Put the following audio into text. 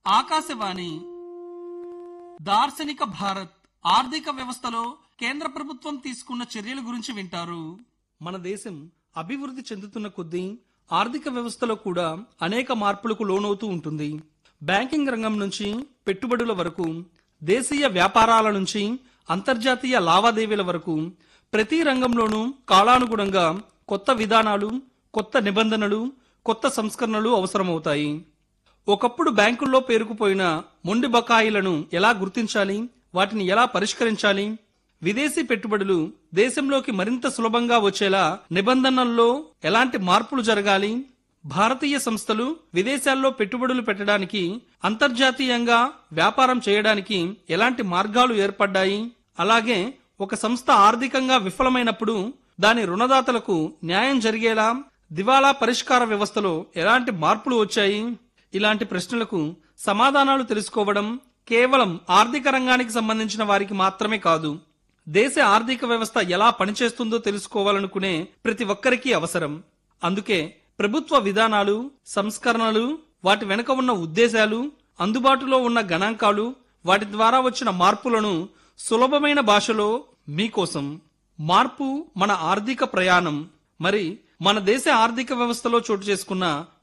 ఆకాశవాణి దార్శనిక భారత్ ఆర్థిక వ్యవస్థలో కేంద్ర ప్రభుత్వం తీసుకున్న చర్యల గురించి వింటారు మన దేశం అభివృద్ధి చెందుతున్న కొద్దీ ఆర్థిక వ్యవస్థలో కూడా అనేక మార్పులకు లోనవుతూ ఉంటుంది బ్యాంకింగ్ రంగం నుంచి పెట్టుబడుల వరకు దేశీయ వ్యాపారాల నుంచి అంతర్జాతీయ లావాదేవీల వరకు ప్రతి రంగంలోనూ కాలానుగుణంగా కొత్త విధానాలు కొత్త నిబంధనలు కొత్త సంస్కరణలు అవసరమవుతాయి ఒకప్పుడు బ్యాంకుల్లో పేరుకుపోయిన మొండి బకాయిలను ఎలా గుర్తించాలి వాటిని ఎలా పరిష్కరించాలి విదేశీ పెట్టుబడులు దేశంలోకి మరింత సులభంగా వచ్చేలా నిబంధనల్లో ఎలాంటి మార్పులు జరగాలి భారతీయ సంస్థలు విదేశాల్లో పెట్టుబడులు పెట్టడానికి అంతర్జాతీయంగా వ్యాపారం చేయడానికి ఎలాంటి మార్గాలు ఏర్పడ్డాయి అలాగే ఒక సంస్థ ఆర్థికంగా విఫలమైనప్పుడు దాని రుణదాతలకు న్యాయం జరిగేలా దివాలా పరిష్కార వ్యవస్థలో ఎలాంటి మార్పులు వచ్చాయి ఇలాంటి ప్రశ్నలకు సమాధానాలు తెలుసుకోవడం కేవలం ఆర్థిక రంగానికి సంబంధించిన వారికి మాత్రమే కాదు దేశ ఆర్థిక వ్యవస్థ ఎలా పనిచేస్తుందో తెలుసుకోవాలనుకునే ప్రతి ఒక్కరికి అవసరం అందుకే ప్రభుత్వ విధానాలు సంస్కరణలు వాటి వెనుక ఉన్న ఉద్దేశాలు అందుబాటులో ఉన్న గణాంకాలు వాటి ద్వారా వచ్చిన మార్పులను సులభమైన భాషలో మీకోసం మార్పు మన ఆర్థిక ప్రయాణం మరి మన దేశ ఆర్థిక వ్యవస్థలో చోటు చేసుకున్న